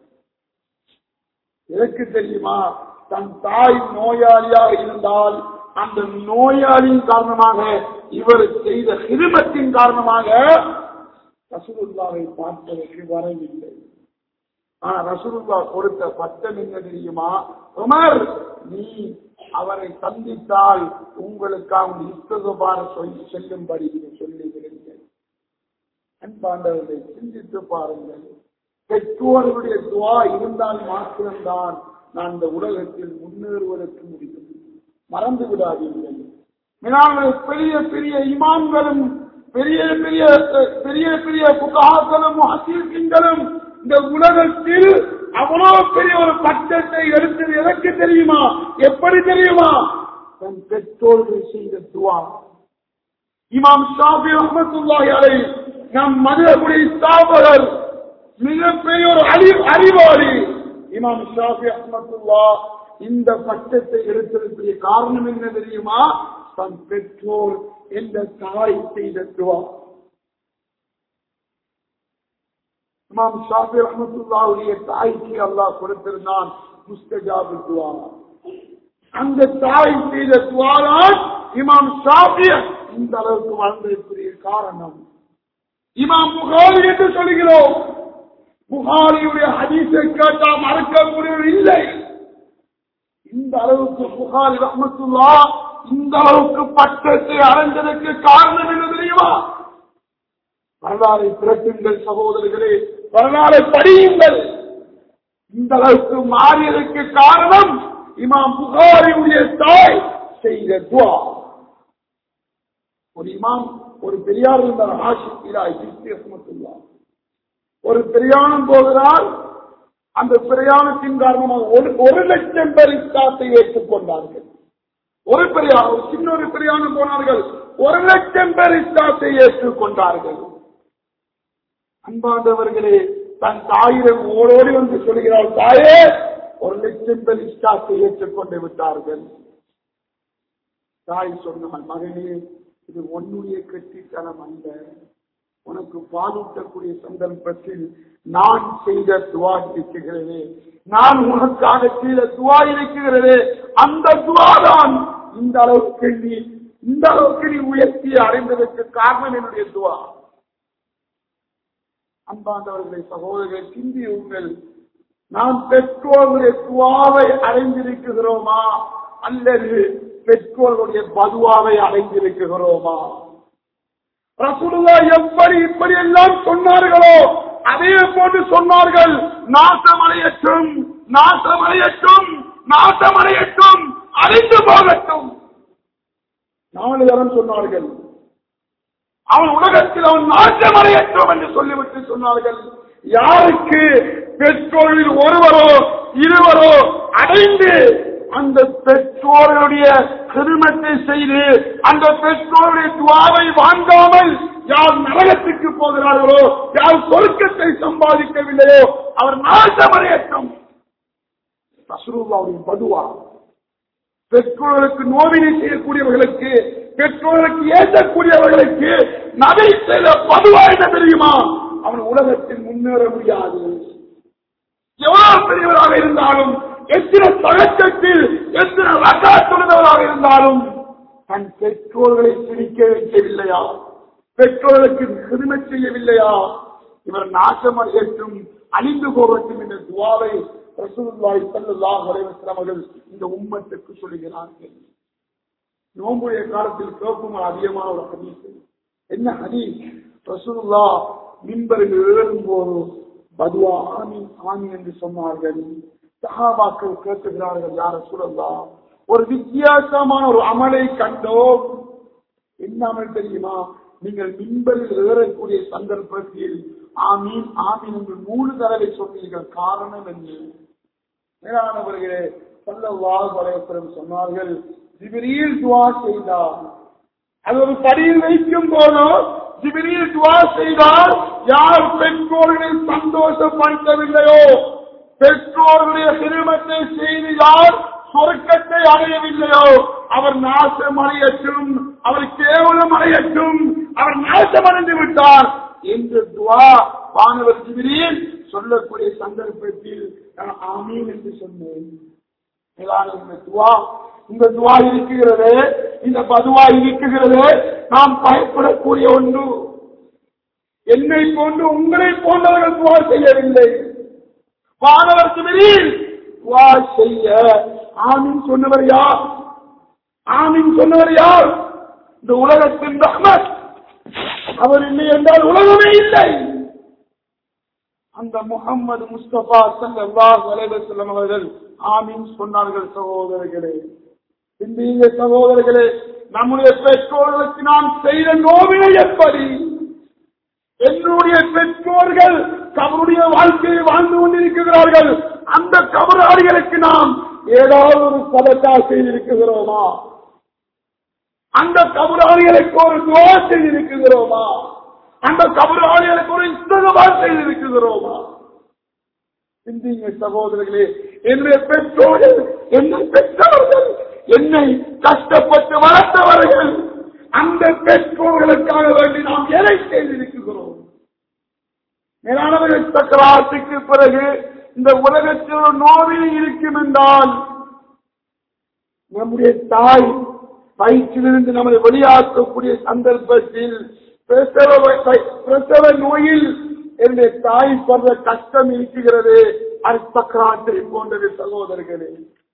எனக்கு தெரியுமா தன் தாய் நோயாளியாக இருந்தால் அந்த நோயாளியின் காரணமாக இவர் செய்த சிறுமத்தின் காரணமாக ரசூலுல்லாவை பார்ப்பதற்கு வரவில்லை ஆனா ரசூலுல்லா கொடுத்த பட்டம் என்ன தெரியுமா உமர் நீ அவரை சந்தித்தால் உங்களுக்காக இஸ்தகுபார சொல்லி செல்லும்படி சொல்லி விடுங்கள் அன்பாண்டவர்களை சிந்தித்து பாருங்கள் பெற்றோர்களுடைய துவா இருந்தால் மாத்திரம்தான் நான் இந்த உலகத்தில் முன்னேறுவதற்கு முடியும் மறந்து விடாதீர்கள் மினாங்கள் பெரிய பெரிய இமாம்களும் பெரிய பெரிய பெரிய பெரிய புகாக்களும் ஹசீர்களும் இந்த உலகத்தில் அவ்வளவு பெரிய ஒரு பட்டத்தை எடுத்தது எனக்கு தெரியுமா எப்படி தெரியுமா தன் பெற்றோர்கள் செய்த துவா இமாம் ஷாபி அஹமத்துல்லாஹி அலை நம் மதுரகுடி ஸ்தாபகர் மிகப்பெரிய ஒரு அறி அறிவாளி இமாம் ஷாபி அஹமத்துல்லா இந்த பட்டத்தை எடுத்ததற்குரிய காரணம் என்ன தெரியுமா தன் பெற்றோர் என்ற தாய் செய்த துவா இமாம் ஷாபி ரஹமத்துல்லாவுடைய தாய்க்கு அல்லாஹ் கொடுத்திருந்தான் முஸ்தஜாபு துவா அந்த தாய் செய்த துவாரால் இமாம் ஷாபி இந்த அளவுக்கு வாழ்ந்ததற்குரிய காரணம் இமாம் புகாரி என்று சொல்கிறோம் புகாரியுடைய ஹதீஸை கேட்டா மறக்கக்கூடியவர் இல்லை இந்த அளவுக்கு புகாரி ரஹமத்துல்லா இந்த அளவுக்கு பட்டத்தை அடைஞ்சதற்கு காரணம் என்ன தெரியுமா வரலாறை திரட்டுங்கள் சகோதரர்களே வரலாறை படியுங்கள் இந்த அளவுக்கு மாறியதற்கு காரணம் இமாம் புகாரியுடைய தாய் செய்த துவா ஒரு இமாம் ஒரு பெரியார் இருந்தார் ஆஷிக் இலாய் ரஹமத்துல்லா ஒரு பிரயாணம் போகிறார் அந்த பிரயாணத்தின் காரணமாக ஒரு ஒரு லட்சம் பேர் இஸ்லாத்தை ஏற்றுக்கொண்டார்கள் ஒரு பிரயாணம் ஒரு சின்ன ஒரு பிரயாணம் போனார்கள் ஒரு லட்சம் பேர் இஸ்லாத்தை ஏற்றுக்கொண்டார்கள் அன்பாண்டவர்களே தன் தாயிடம் ஓடோடி வந்து சொல்கிறார் தாயே ஒரு லட்சம் பேர் இஸ்லாத்தை ஏற்றுக்கொண்டு விட்டார்கள் தாய் சொன்னாள் மகனே இது உன்னுடைய கெட்டித்தனம் அல்ல உனக்கு பாலூட்டக்கூடிய சந்தர்ப்பத்தில் நான் செய்த துவா இருக்கிறது நான் உனக்காக செய்த துவா இருக்கிறது அந்த துவா தான் இந்த அளவுக்கு நீ இந்த அளவுக்கு நீ உயர்த்தி அடைந்ததற்கு காரணம் என்னுடைய துவா அன்பாண்டவர்களை சகோதரர்களை சிந்தியுங்கள் நாம் பெற்றோர்களுடைய துவாவை அடைந்திருக்கிறோமா அல்லது பெற்றோர்களுடைய பதுவாவை அடைந்திருக்கிறோமா ரசூலுல்லா எப்படி இப்படி எல்லாம் சொன்னார்களோ அதே போன்று சொன்னார்கள் நாசமடையட்டும் நாசமடையட்டும் நாசமடையட்டும் அழிந்து போகட்டும் நாலு தரம் சொன்னார்கள் அவன் உலகத்தில் அவன் நாசமடையட்டும் என்று சொல்லிவிட்டு சொன்னார்கள் யாருக்கு பெற்றோரில் ஒருவரோ இருவரோ அடைந்து அந்த பெற்றோர்களுடைய சிறுமத்தை செய்து அந்த பெற்றோருடைய துவாவை வாங்காமல் யார் நரகத்துக்கு போகிறார்களோ யார் சொர்க்கத்தை சம்பாதிக்கவில்லையோ அவர் நாசமடையட்டும் ரசூலுல்லாவுடைய பதுவா பெற்றோர்களுக்கு நோவினை செய்யக்கூடியவர்களுக்கு பெற்றோர்களுக்கு ஏற்றக்கூடியவர்களுக்கு நகை செய்த பதுவா என்ன தெரியுமா அவன் உலகத்தில் முன்னேற முடியாது எவ்வளவு பெரியவராக இருந்தாலும் எத்தனை தழக்கத்தில் எத்தனை ரகா தொழுதவராக இருந்தாலும் தன் பெற்றோர்களை பிடிக்க வைக்கவில்லையா பெற்றோர்களுக்கு சிறுமை செய்யவில்லையா இவர் நாசமடையட்டும் அழிந்து போகட்டும் என்ற துவாவை ரசூலுல்லாஹி ஸல்லல்லாஹு அலைஹி வஸல்லம் அவர்கள் இந்த உம்மத்துக்கு சொல்லுகிறார்கள் நோம்புடைய காலத்தில் கேட்கும் அதிகமான ஒரு ஹதீஸ் என்ன ஹதீஸ் ரசூலுல்லா மின்பரில் ஏறும் போது பதுவா ஆமீன் ஆமீன் என்று சொன்னார்கள் சஹாபாக்கள் கேட்டுகிறார்கள் யார சூழல்லா ஒரு வித்தியாசமான ஒரு அமலை கண்டோம் என்ன அமல் தெரியுமா நீங்கள் மின்பரில் ஏறக்கூடிய சந்தர்ப்பத்தில் ஆமீன் ஆமீன் என்று மூணு தடவை சொன்னீர்கள் காரணம் என்ன மேலானவர்களே சல்லல்லாஹு அலைஹி வஸல்லம் சொன்னார்கள் ஜிப்ரீல் துஆ செய்தார் அது ஒரு படியில் வைக்கும் போதும் ஜிப்ரீல் துஆ செய்தால் யார் பெற்றோர்களை சந்தோஷப்படுத்தவில்லையோ பெற்றோர்களுடைய சிறுமத்தை செய்து யார் சொர்க்கத்தை அடையவில்லையோ அவர் நாசம் அடையட்டும் அவர் கேவலம் அடையட்டும் அவர் நாசமடைந்து விட்டார் என்று துவா வானவர் ஜிபிரியில் சொல்லக்கூடிய சந்தர்ப்பத்தில் நான் ஆமீன் என்று சொன்னேன் மேலான இந்த துவா இந்த துவா இருக்குகிறது இந்த பதுவா இருக்குகிறது நாம் பயப்படக்கூடிய ஒன்று என்னை போன்று உங்களை போன்றவர்கள் துவா செய்யவில்லை வானவர் ஜிபிரியில் துவா செய்ய ஆமீன் சொன்னவர் யார் ஆமீன் சொன்னவர் யார் இந்த உலகத்தின் ரஹ்மத் அவர் இல்லை என்றால் உலகமே இல்லை அந்த முகம்மது முஸ்தபா சல்லாஹ் அலைவசல்லம் அவர்கள் ஆமீன் சொன்னார்கள் சகோதரர்களே இந்திய சகோதரர்களே நம்முடைய பெற்றோர்களுக்கு நாம் செய்த நோவினை எப்படி என்னுடைய பெற்றோர்கள் கபருடைய வாழ்க்கையை வாழ்ந்து கொண்டிருக்கிறார்கள் அந்த கபராளிகளுக்கு நாம் ஏதாவது ஒரு சதத்தா செய்திருக்கிறோமா அந்த கபராளிகளுக்கு ஒரு துவா செய்திருக்கிறோமா அந்த கபராளிகளுக்கு ஒரு இஸ்தகமா செய்திருக்கிறோமா சிந்திங்க சகோதரர்களே என்னுடைய பெற்றோர்கள் என்னை பெற்றவர்கள் என்னை கஷ்டப்பட்டு வளர்த்தவர்கள் அந்த பெற்றோர்களுக்காக வேண்டி நாம் எதை செய்திருக்கிறோம் மேலானவர்கள் சக்கராத்துக்கு பிறகு இந்த உலகத்தில் ஒரு நோவில் இருக்கும் என்றால் நம்முடைய தாய் வயிற்றிலிருந்து நம்மை வெளியாக்கக்கூடிய சந்தர்ப்பத்தில் பிரசவ பிரசவ நோயில் என்னுடைய தாய் படுற கஷ்டம் இருக்கிறது அது சக்கராத்தை போன்றது சகோதரர்களே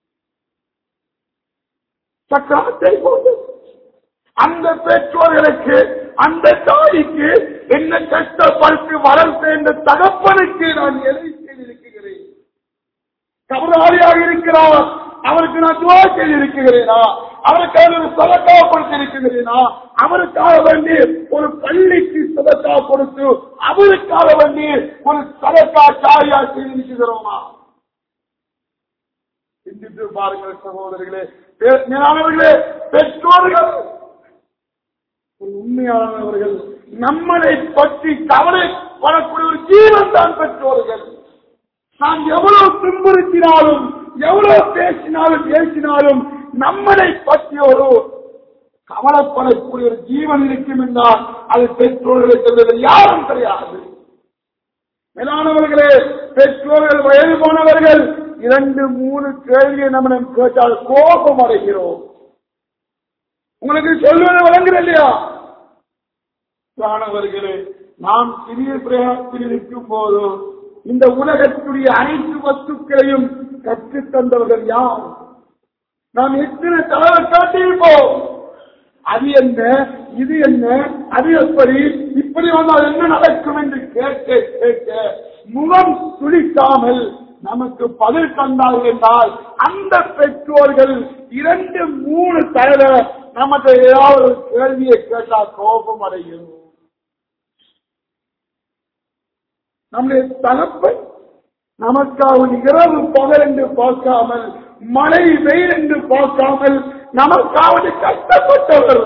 சக்கராத்தை போன்றது அந்த பெற்றோர்களுக்கு அந்த தாய்க்கு என்ன கஷ்டப்பட்டு வளர்த்த இந்த தகப்பனுக்கு நான் எதை செய்திருக்கிறேன் கபராளியாக இருக்கிறார் அவருக்கு நான் துவா செய்திருக்கிறேனா அவருக்காக ஒரு சதக்கா கொடுத்திருக்கிறேனா அவருக்காக வேண்டி ஒரு பள்ளிக்கு சதக்கா கொடுத்து அவருக்காக வேண்டி ஒரு சதக்கா காரியா செய்திருக்கிறோமா சிந்தித்து பாருங்கள் சகோதரர்களே பே- மேலானவர்களே பெற்றோர்கள் ஒரு உண்மையானவர்கள் நம்மளை பற்றி கவலைப்படக்கூடிய ஒரு ஜீவன் தான் பெற்றோர்கள் நாம் எவ்வளவு துன்புறுத்தினாலும் எவ்வளவு பேசினாலும் பேசினாலும் நம்மளை பற்றி ஒரு கவலைப்படக்கூடிய ஒரு ஜீவன் இருக்கும் என்றால் அது பெற்றோர்களுக்கு வேறு யாரும் கிடையாது மேலானவர்களே பெற்றோர்கள் வயது போனவர்கள் இரண்டு மூணு கேள்வியை நம்மிடம் கேட்டால் கோபம் அடைகிறோம் உங்களுக்கு சொல்வது வழங்குது இல்லையா மாணவர்களே நாம் சிறிய பிரயாணத்தில் இருக்கும் போது இந்த உலகத்துடைய அனைத்து வஸ்துக்களையும் கற்றுத் தந்தவர்கள் யார் நாம் எத்தனை தளர காட்டியிருப்போம் அது என்ன இது என்ன அது எப்படி இப்படி வந்தால் என்ன நடக்கும் என்று கேட்க கேட்க முகம் துளிக்காமல் நமக்கு பதில் தந்தார்கள் என்றால் அந்த பெற்றோர்கள் இரண்டு மூணு தடவை நமக்கு ஏதாவது ஒரு கேள்வியை கேட்டால் கோபம் அடையும் நம்முடைய தகப்பன் நமக்காக இரவு பகல் என்று பார்க்காமல் மழை வெயில் என்று பார்க்காமல் நமக்காவது கஷ்டப்பட்டவர்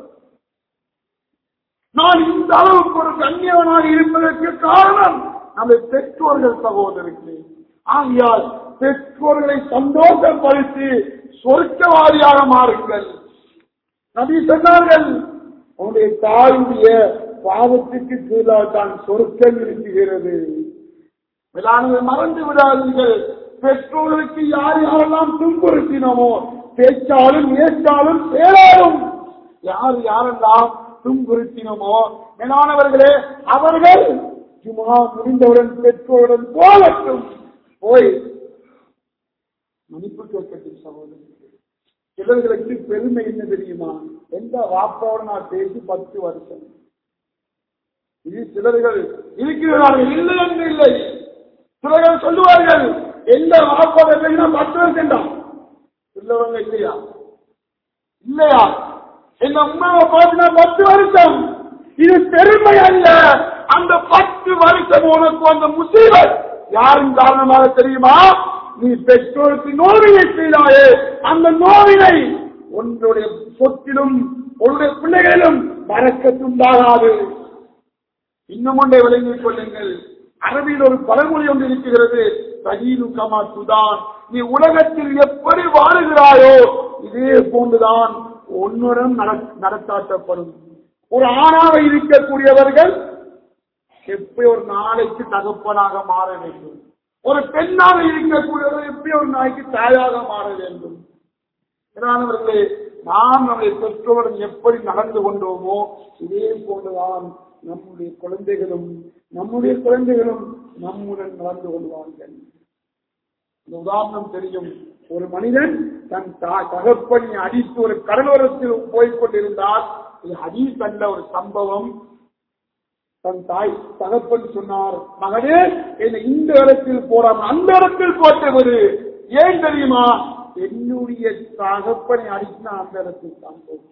நான் இந்த அளவுக்கு ஒரு கண்ணியவனாக இருப்பதற்கு காரணம் நம்ம பெற்றோர்கள் சகோதரர்களே ஆகையால் பெற்றோர்களை சந்தோஷப்படுத்தி சொர்க்கவாதியாக மாறுங்கள் நபி சொன்னார்கள் உன்னுடைய தாயுடைய பாவத்துக்கு கீழாக தான் சொர்க்கம் இருக்கிறது மேலானதை மறந்து விடாதீர்கள் பெற்றோர்களுக்கு யார் யாரெல்லாம் துன்புறுத்தினமோ பேச்சாலும் ஏற்றாலும் செயலாலும் யார் யாரெல்லாம் துன்புறுத்தினமோ மேலானவர்களே அவர்கள் ஜுமா முடிந்தவுடன் பெற்றோருடன் போகட்டும் போய் மன்னிப்பு கேட்கட்டும் சகோதரர்களே சிலர்களுக்கு பெருமை என்ன தெரியுமா எந்த வாப்பாவோட நான் பேசி பத்து வருஷம் இது சிலர்கள் இருக்கிறார்கள் இல்லை என்று இல்லை சிலர்கள் சொல்லுவார்கள் எந்த வாப்பாவோட பேசினா பத்து வருஷம் தான் உள்ளவங்க இல்லையா இல்லையா எங்க அம்மாவை பார்த்தினா பத்து வருஷம் இது பெருமை அல்ல அந்த பத்து வருஷம் உனக்கு அந்த முசீபத் யாரின் காரணமாக தெரியுமா நீ பெற்றோருக்கு நோவினை செய்தாயே அந்த நோவினை உன்னுடைய சொத்திலும் உன்னுடைய பிள்ளைகளிலும் மறக்கத்துண்டாகாது இன்னும் ஒன்றை விளங்கிக் கொள்ளுங்கள் அரபியில் ஒரு பழமொழி ஒன்று இருக்கிறது சகீனு கமா சுதான் நீ உலகத்தில் எப்படி வாழுகிறாயோ இதே போன்றுதான் உன்னுடன் நட- நடத்தாட்டப்படும் ஒரு ஆணாக இருக்கக்கூடியவர்கள் எப்படி ஒரு நாளைக்கு தகப்பனாக மாற வேண்டும் ஒரு பெண்ணாக இருக்கக்கூடியவர்கள் எப்படி ஒரு நாளைக்கு தாயாக மாற வேண்டும் மேலானவர்களே நாம் நம்முடைய பெற்றோருடன் எப்படி நடந்து கொண்டோமோ இதே போன்றுதான் நம்முடைய குழந்தைகளும் நம்முடைய குழந்தைகளும் நம்முடன் நடந்து கொள்வார்கள் இந்த உதாரணம் தெரியும் ஒரு மனிதன் தன் தா- தகப்பனை அடித்து ஒரு கடலோரத்தில் போய்க் கொண்டிருந்தால் இது ஹதீஸ் அல்ல ஒரு சம்பவம் தன் தாய் தகப்பன் சொன்னார் மகனே என்னை இந்த இடத்தில் போடாம அந்த இடத்தில் போட்டவர் ஏன் தெரியுமா என்னுடைய தகப்பனை அடித்து நான் அந்த இடத்தில் தான் போட்டேன்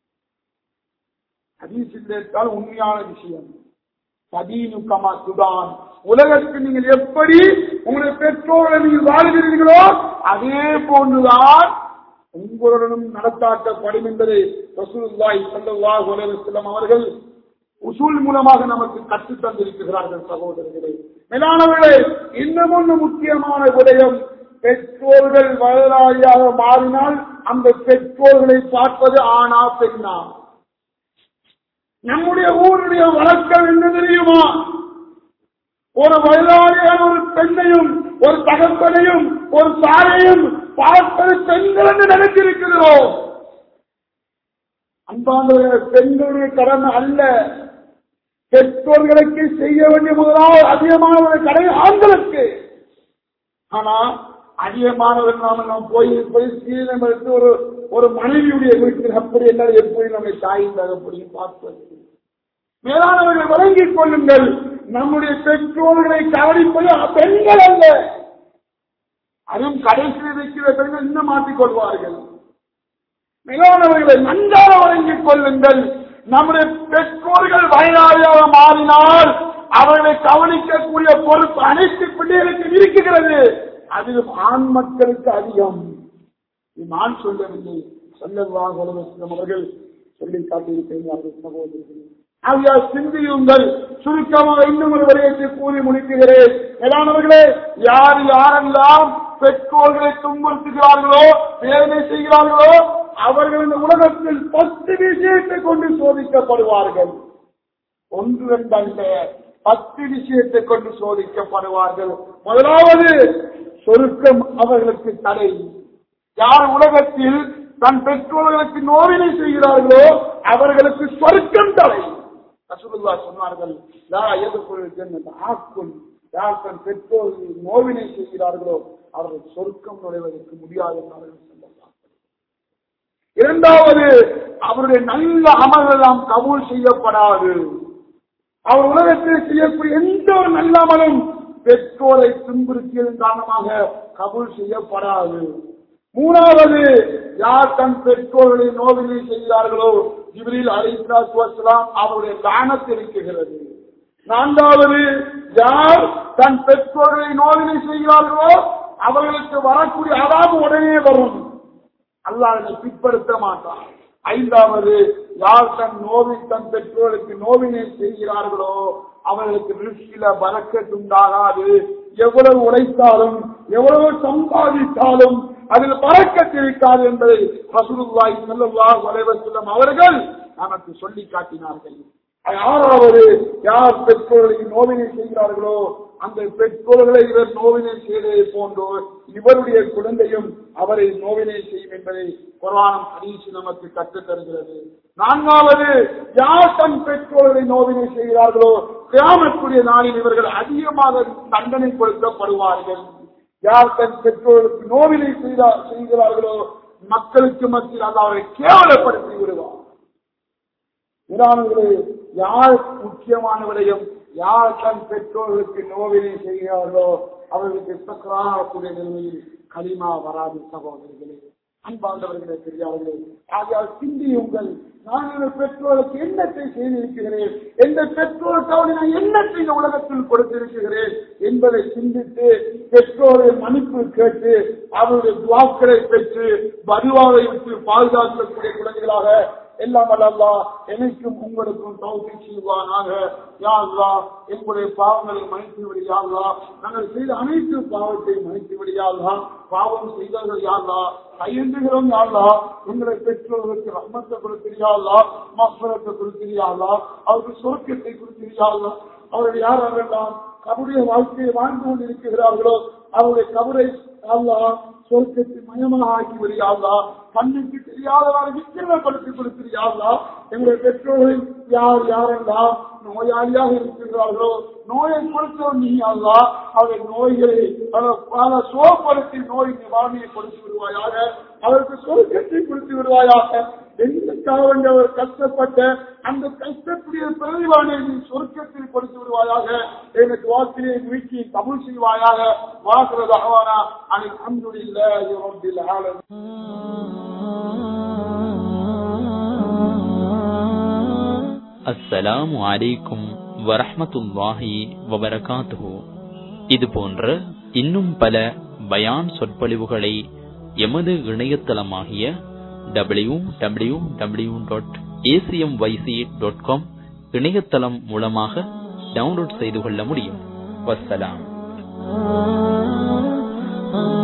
ஹதீஸில் உண்மையான விஷயம் சதீனு கமா சுதான் உலகத்தில் நீங்கள் எப்படி உங்களுடைய பெற்றோரை நீங்கள் வாழ்கிறீர்களோ அதே போன்றுதான் உங்களுடனும் நடத்தாட்டப்படும் என்பதை ரசூலுல்லாஹி ஸல்லல்லாஹு அலைஹி வஸல்லம் அவர்கள் உசூல் மூலமாக நமக்கு கற்றுத் தந்திருக்கிறார்கள் சகோதரர்களே மேலானவர்களே இன்னும் ஒன்று முக்கியமான விடயம் பெற்றோர்கள் வயதாளியாக மாறினால் அந்த பெற்றோர்களை பார்ப்பது ஆணா பெண்ணா நம்முடைய ஊருடைய வழக்கம் என்ன தெரியுமா ஒரு வயதாளியான ஒரு பெண்ணையும் ஒரு தகப்பனையும் ஒரு தாயையும் பார்ப்பது பெண்கள் என்று நினைத்திருக்கிறோம் அன்பான பெண்களுடைய கடமை அல்ல பெற்றோர்களுக்கு செய்ய வேண்டிய முதலாவது அதிகமான ஒரு கடை ஆண்களுக்கு ஆனா அதிகமானவர் நாம நாம் போய் போய் சீனம் எடுத்து ஒரு ஒரு மனைவியுடைய வீட்டில் அப்படி எல்லாம் எப்படி நம்மை தாயின் தகப்படியும் பார்ப்பது மேலானவர்கள் வழங்கிக் கொள்ளுங்கள் நம்முடைய பெற்றோர்களை கவனிப்பது பெண்கள் அல்ல அதுவும் கடைசியில் வைக்கிற பெண்கள் இன்னும் மாற்றிக் கொள்வார்கள் மேலானவர்களை நன்றாக வழங்கிக் கொள்ளுங்கள் நம்முடைய பெற்றோர்கள் வயதாளியாக மாறினால் அவர்களை கவனிக்கக்கூடிய பொறுப்பு அனைத்து பிள்ளைகளுக்கு இருக்குகிறது அது ஆண் மக்களுக்கு அதிகம் இது நான் சொல்லவில்லை சொல்லவாக அவர்கள் சொல்லி காட்டியிருக்கிறார்கள் சகோதரர்கள் ஆகையால் சிந்தியுங்கள் சுருக்கமாக இன்னும் ஒரு விடயத்தை கூறி முடிக்குகிறேன் மேலானவர்களே யார் யாரெல்லாம் பெற்றோர்களை துன்புறுத்துகிறார்களோ வேதனை செய்கிறார்களோ அவர்கள் இந்த உலகத்தில் பத்து விஷயத்தை கொண்டு சோதிக்கப்படுவார்கள் ஒன்று ரெண்டல்ல பத்து விஷயத்தை கொண்டு சோதிக்கப்படுவார்கள் முதலாவது சொருக்கம் அவர்களுக்கு தடை யார் உலகத்தில் தன் பெற்றோர்களுக்கு நோவினை செய்கிறார்களோ அவர்களுக்கு சொர்க்கம் தடை ரசூலுல்லா சொன்னார்கள் லா எதுக்குள் ஜன்னத் ஆக்குல் யார் தன் பெற்றோர்கள் நோவினை செய்கிறார்களோ அவர்கள் சொர்க்கம் நுழைவதற்கு முடியாது என்றார்கள் சொல்லலாம் இரண்டாவது அவருடைய நல்ல அமல்கள் எல்லாம் கபூல் செய்யப்படாது அவர் உலகத்தில் செய்யக்கூடிய எந்த ஒரு நல்ல அமலும் பெற்றோரை துன்புறுத்தியதன் காரணமாக கபூல் செய்யப்படாது மூணாவது யார் தன் பெற்றோர்களை நோவினை செய்கிறார்களோ இவரில் அலிஸ்லாம் அவருடைய தானத்தை இருக்கிறது நான்காவது யார் தன் பெற்றோர்களை நோவினை செய்கிறார்களோ அவர்களுக்கு வரக்கூடிய அதாவது உடனே வரும் அல்லாஹ் அதை பிற்படுத்த மாட்டான் ஐந்தாவது யார் தன் நோவி தன் பெற்றோருக்கு நோவினை செய்கிறார்களோ அவர்களுக்கு ரிஷில பறக்கத்து உண்டாகாது எவ்வளவு உழைத்தாலும் எவ்வளவு சம்பாதித்தாலும் அதில் பறக்கத்து இருக்காது என்பதை ரசூலுல்லாஹி ஸல்லல்லாஹு அலைஹி வஸல்லம் அவர்கள் நமக்கு சொல்லி காட்டினார்கள் யாராவது யார் பெற்றோர்களை நோவினை செய்கிறார்களோ அந்த பெற்றோர்களை இவர் நோவினை செய்ததை போன்றோ இவருடைய குழந்தையும் அவரை நோவினை செய்யும் என்பதை குரானம் ஹதீஸ் நமக்கு கற்றுத் தருகிறது நான்காவது யார் தன் பெற்றோர்களை நோவினை செய்கிறார்களோ கிராமக்கூடிய நாளில் இவர்கள் அதிகமாக தண்டனை கொடுக்கப்படுவார்கள் யார் தன் பெற்றோர்களுக்கு நோவினை செய்தா- செய்கிறார்களோ மக்களுக்கு மத்தியில் அது அவரை கேவலப்படுத்தி விடுவார் இராணுகளே யார் முக்கியமான விடயம் யார் தன் பெற்றோர்களுக்கு நோவினை செய்கிறார்களோ அவர்களுக்கு சக்கராகக்கூடிய நிலையில் களிமா வராது சகோதரர்களே அன்பாண்டவர்களே பெரியார்களே ஆகையால் சிந்தியுங்கள் நான் என் பெற்றோருக்கு என்னத்தை செய்திருக்கிறேன் எந்த பெற்றோருக்காக நான் என்னத்தை இந்த உலகத்தில் கொடுத்திருக்கிறேன் என்பதை சிந்தித்து பெற்றோரை மன்னிப்பு கேட்டு அவருடைய துவாக்களை பெற்று பதுவாவை விட்டு பாதுகாக்கக்கூடிய குழந்தைகளாக எல்லாம் அல்லா எனக்கும் உங்களுக்கும் தௌஃபீக் செய்வானாக யா அல்லாஹ் எங்களுடைய பாவங்களை மன்னித்து விடியா அல்லாஹ் நாங்கள் செய்த அனைத்து பாவத்தையும் மன்னித்து விடியா அல்லாஹ் பாவம் செய்தவர்கள் யா அல்லாஹ் கையெழுந்துகிறோம் யா அல்லாஹ் எங்களை பெற்றோர்களுக்கு ரஹ்மத்தை கொடுத்திரியா அல்லாஹ் மஃபரத்தை கொடுத்திரியா அல்லாஹ் அவருக்கு சொர்க்கத்தை கொடுத்திரியா அல்லாஹ் அவர்கள் யார் அவரெல்லாம் கபருடைய வாழ்க்கையை வாழ்ந்து கொண்டிருக்கிறார்களோ அவருடைய கபரை அல்லாஹ் சொர்க்கத்தை மயமாக ஆக்கி விடியாதா கண்ணுக்கு தெரியாதவாறு விக்கிரமப்படுத்தி கொடுத்திருக்காதா எங்களுடைய பெற்றோர்கள் யார் யாரெல்லாம் நோயாளியாக இருக்கிறார்களோ நோயை கொடுத்தவர் நீ அல்லா அவருடைய நோய்களை பல- பல சோப்படுத்தி நோய் நிவாரணியை கொடுத்து விடுவாயாக அவருக்கு சொர்க்கத்தை கொடுத்து விடுவாயாக எங்களுக்காக வேண்டிய அவர் கஷ்டப்பட்ட அந்த கஷ்டத்துடைய பிரதிவானை நீ சொர்க்கத்தில் கொடுத்து விடுவாயாக எனக்கு வாக்கிலே வீழ்ச்சி கபூல் செய்வாயாக வாக்குறது அகவானா அனில் அன்புடில்ல ரப்பில் ஆலமீன் அஸ்ஸலாமு அலைக்கும் வரஹ்மத்துல்லாஹி வபரகாத்துஹு இது போன்ற இன்னும் பல பயான் சொற்பொழிவுகளை எமது இணையதளமாகிய W W W dot ACM YC dot com இணையதளம் மூலமாக டவுன்லோட் செய்து கொள்ள முடியும் வஸ்ஸலாம்